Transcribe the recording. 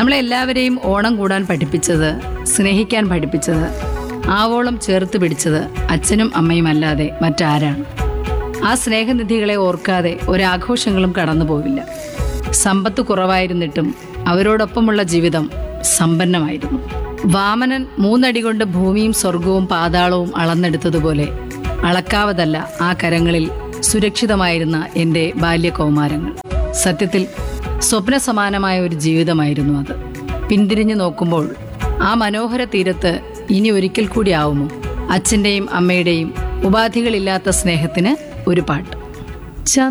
നമ്മളെല്ലാവരെയും ഓണം കൂടാൻ പഠിപ്പിച്ചത് സ്നേഹിക്കാൻ പഠിപ്പിച്ചത് ആവോളം ചേർത്ത് പിടിച്ചത് അച്ഛനും അമ്മയും അല്ലാതെ മറ്റാരാണ് ആ സ്നേഹനിധികളെ ഓർക്കാതെ ഒരാഘോഷങ്ങളും കടന്നു പോവില്ല സമ്പത്ത് കുറവായിരുന്നിട്ടും അവരോടൊപ്പമുള്ള ജീവിതം സമ്പന്നമായിരുന്നു വാമനൻ മൂന്നടി കൊണ്ട് ഭൂമിയും സ്വർഗവും പാതാളവും അളന്നെടുത്തതുപോലെ അളക്കാവതല്ല ആ കരങ്ങളിൽ സുരക്ഷിതമായിരുന്ന എൻ്റെ ബാല്യകൗമാരങ്ങൾ സത്യത്തിൽ സ്വപ്ന സമാനമായ ഒരു ജീവിതമായിരുന്നു അത് പിന്തിരിഞ്ഞു നോക്കുമ്പോൾ ആ മനോഹര തീരത്ത് ഇനി ഒരിക്കൽ കൂടി ആവുമോ അച്ഛൻ്റെയും അമ്മയുടെയും ഉപാധികളില്ലാത്ത സ്നേഹത്തിന് ഒരു പാട്ട്